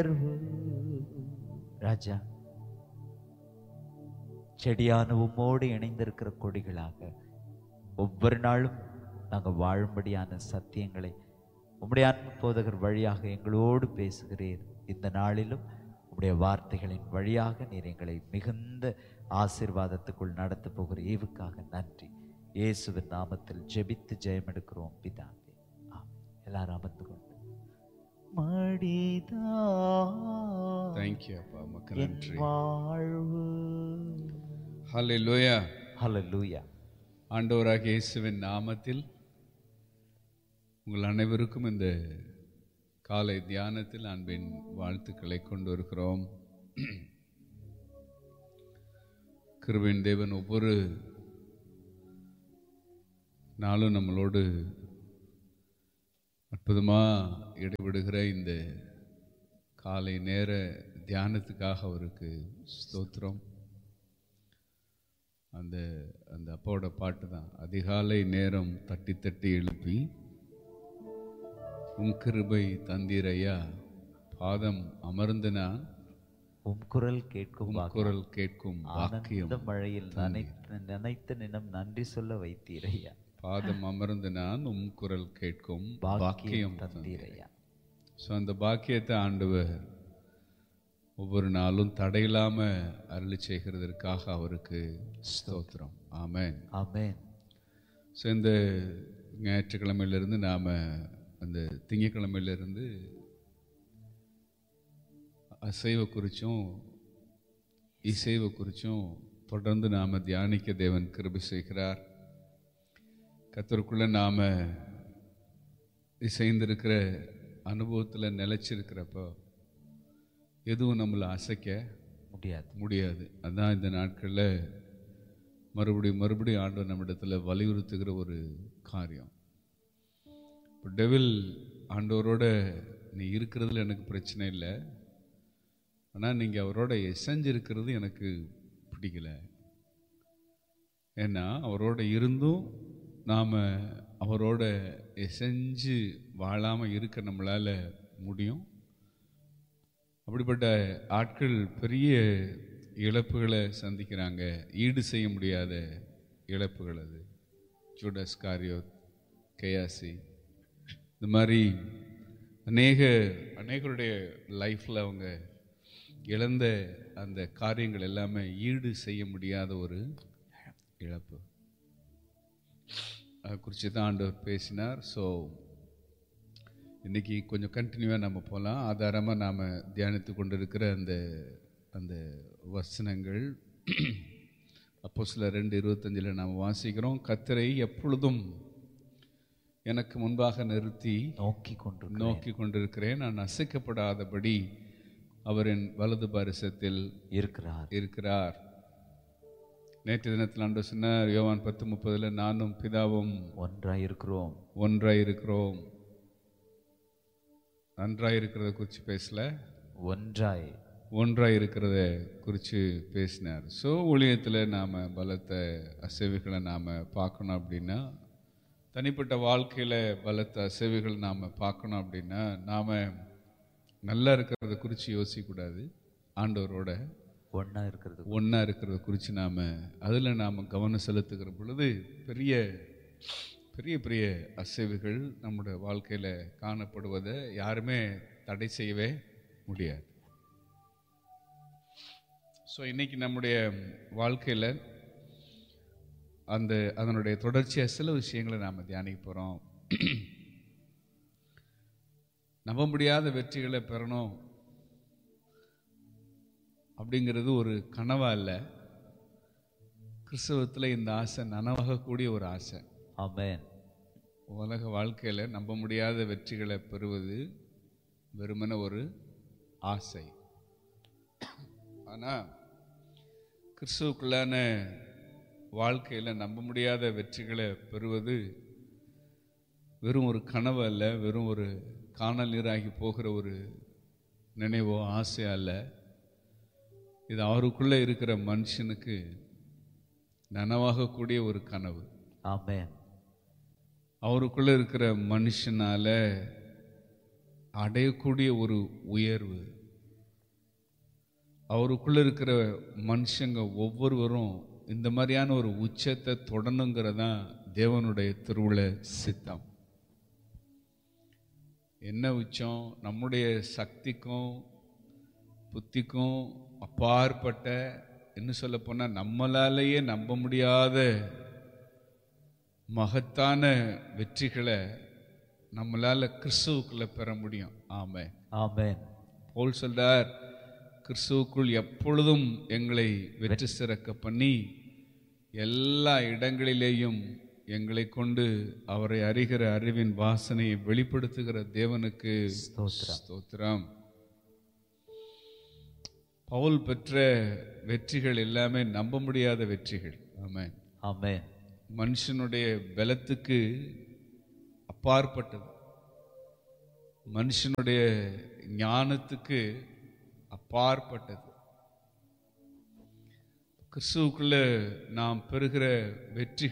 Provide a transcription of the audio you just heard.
ராஜா செடியான உம்மோடு இணைந்திருக்கிற கொடிகளாக ஒவ்வொரு நாளும் நாங்கள் வாழும்படியான சத்தியங்களை உம்முடைய அன்பு போதகர் வழியாக எங்களோடு பேசுகிறீர் இந்த நாளிலும் உம்முடைய வார்த்தைகளின் வழியாக நீர் எங்களை மிகுந்த ஆசீர்வாதத்துக்குள் நடத்த போகிற ஈவுக்காக நன்றி இயேசுவின் நாமத்தில் ஜெபித்து ஜெயம் எடுக்கிறோம் பிதாவே ஆமென். எல்லாரும் அமர்ந்து கொண்டு மடிதா தேங்க்யூ அப்பா உமக்கு என் நன்றி வாழ்வு ஹalleluya ஹalleluya ஆண்டவராக இயேசுவின் நாமத்தில் உங்கள் அனைவருக்கும் இந்த காலை தியானத்தில் அன்பின் வாழ்த்துக்களை கொண்டு வருகிறோம் கிருபின் தேவன் ஒவ்வொரு நாளும் நம்மளோடு அற்புதமாக இடைவிடுகிற இந்த காலை நேர தியானத்துக்காக அவருக்கு ஸ்தோத்திரம் அந்த அந்த அப்பாவோட பாட்டு தான் அதிகாலை நேரம் தட்டி தட்டி எழுப்பி உன் கிருபை தந்தீரையா பாதம் அமர்ந்து நான் உம் குரல் கேட்கும் உம் வாக்கு. குரல் கேட்கும் வாக்கியம் ஆனந்த மழையில் நினைத்து நினைத்த நினம் நன்றி சொல்ல வைத்தீரையா பாதம் அமர்ந்து நான் உம் குரல் கேட்கும் பாக்கியம் வாக்கியம் தந்தீரையா ஸோ அந்த பாக்கியத்தை ஆண்டவர் ஒவ்வொரு நாளும் தடையில்லாம அருளி செய்கிறதற்காக அவருக்கு ஸ்தோத்திரம் ஆமென் ஆமென் ஸோ இந்த ஞாயிற்றுக்கிழமையிலிருந்து நாம் அந்த திங்கக்கிழமையிலிருந்து அசைவ குறிச்சும் இசைவ குறிச்சும் தொடர்ந்து நாம் தியானிக்க தேவன் கிருபை செய்கிறார் கத்தருக்குள்ள நாம் இசைந்திருக்கிற அனுபவத்தில் நிலைச்சிருக்கிறப்போ எதுவும் நம்மளை அசைக்க முடியாது முடியாது அதான் இந்த நாட்களில் மறுபடியும் மறுபடியும் ஆண்டவர் நம்மிடத்தில் வலியுறுத்துகிற ஒரு காரியம் இப்போ டெவில் ஆண்டவரோட நீ இருக்கிறதுல எனக்கு பிரச்சனை இல்லை ஆனால் நீங்கள் அவரோட எசைஞ்சிருக்கிறது எனக்கு பிடிக்கல ஏன்னா அவரோட இருந்தும் நாம் அவரோட எசைஞ்சு வாழாமல் இருக்க நம்மளால் முடியும் அப்படிப்பட்ட ஆட்கள் பெரிய இழப்புகளை சந்திக்கிறாங்க ஈடு செய்ய முடியாத இழப்புகள் அது ஜூடஸ் காரியோத் கேயாசி இந்த மாதிரி அநேக அநேகருடைய லைஃப்பில் அவங்க இழந்த அந்த காரியங்கள் எல்லாமே ஈடு செய்ய முடியாத ஒரு இழப்பு அதை குறித்து தான் ஆண்டவர் பேசினார் ஸோ இன்னைக்கு கொஞ்சம் கண்டினியூவாக நம்ம போகலாம் ஆதாரமாக நாம் தியானித்து கொண்டிருக்கிற அந்த அந்த வசனங்கள் அப்போ சில ரெண்டு இருபத்தஞ்சில் நாம் வாசிக்கிறோம் கத்தரை எப்பொழுதும் எனக்கு முன்பாக நிறுத்தி நோக்கி கொண்டு நோக்கி கொண்டிருக்கிறேன் நான் அசைக்கப்படாதபடி அவர் என் வலது பாரிசத்தில் இருக்கிறார் இருக்கிறார் நேற்று தினத்தில் ஆண்டு சொன்னார் யோவான் பத்து முப்பதில் நானும் பிதாவும் ஒன்றாய் இருக்கிறோம் ஒன்றாய் இருக்கிறோம் நன்றாய் இருக்கிறத குறித்து பேசல ஒன்றாய் ஒன்றாய் இருக்கிறத குறித்து பேசினார் ஸோ ஊழியத்தில் நாம் பலத்த அசைவுகளை நாம் பார்க்கணும் அப்படின்னா தனிப்பட்ட வாழ்க்கையில் பலத்த அசைவுகள் நாம் பார்க்கணும் அப்படின்னா நாம் நல்லா இருக்கிறத குறித்து யோசிக்கக்கூடாது ஆண்டவரோட ஒண்ணா இருக்கிறது ஒன்றா இருக்கிறத குறித்து நாம் அதில் நாம் கவனம் செலுத்துகிற பொழுது பெரிய பெரிய பெரிய அசைவுகள் நம்முடைய வாழ்க்கையில் காணப்படுவதை யாருமே தடை செய்யவே முடியாது ஸோ இன்னைக்கு நம்முடைய வாழ்க்கையில் அந்த அதனுடைய தொடர்ச்சியாக சில விஷயங்களை நாம் தியானிக்க போகிறோம் நம்ப முடியாத வெற்றிகளை பெறணும் அப்படிங்கிறது ஒரு கனவா இல்லை கிறிஸ்தவத்தில் இந்த ஆசை நனவாகக்கூடிய ஒரு ஆசை ஆமென் உலக வாழ்க்கையில் நம்ப முடியாத வெற்றிகளை பெறுவது வெறுமன ஒரு ஆசை ஆனால் கிறிஸ்துவுக்குள்ளான வாழ்க்கையில் நம்ப முடியாத வெற்றிகளை பெறுவது வெறும் ஒரு கனவு அல்ல வெறும் ஒரு காணல் நீராகி போகிற ஒரு நினைவோ ஆசை அல்ல இது அவருக்குள்ளே இருக்கிற மனுஷனுக்கு நனவாகக்கூடிய ஒரு கனவு ஆமென் அவருக்குள்ள இருக்கிற மனுஷனால அடையக்கூடிய ஒரு உயர்வு அவருக்குள்ள இருக்கிற மனுஷங்க ஒவ்வொருவரும் இந்த மாதிரியான ஒரு உச்சத்தை தொடணுங்கிறதான் தேவனுடைய திருவுள சித்தம் என்ன உச்சம் நம்முடைய சக்திக்கும் புத்திக்கும் அப்பாற்பட்ட என்ன சொல்ல போனா நம்மளாலேயே நம்ப முடியாத மகத்தான வெற்றிகளை நம்மளால கிறிஸ்துவுக்குள்ள பெற முடியும் ஆமே ஆமென் போல் சொல்றார் கிறிஸ்துவுக்குள் எப்பொழுதும் எங்களை வெற்றி சிறக்க பண்ணி எல்லா இடங்களிலேயும் எங்களை கொண்டு அவரை அறிகிற அறிவின் வாசனையை வெளிப்படுத்துகிற தேவனுக்கு ஸ்தோத்திரம் ஸ்தோத்திரம் பவுல் பெற்ற வெற்றிகள் எல்லாமே நம்ப முடியாத வெற்றிகள் ஆமென் ஆமென் மனுஷனுடைய பலத்துக்கு அப்பாற்பட்டது மனுஷனுடைய ஞானத்துக்கு அப்பாற்பட்டது கிறிஸ்துவுக்குள்ள நாம் பெறுகிற வெற்றி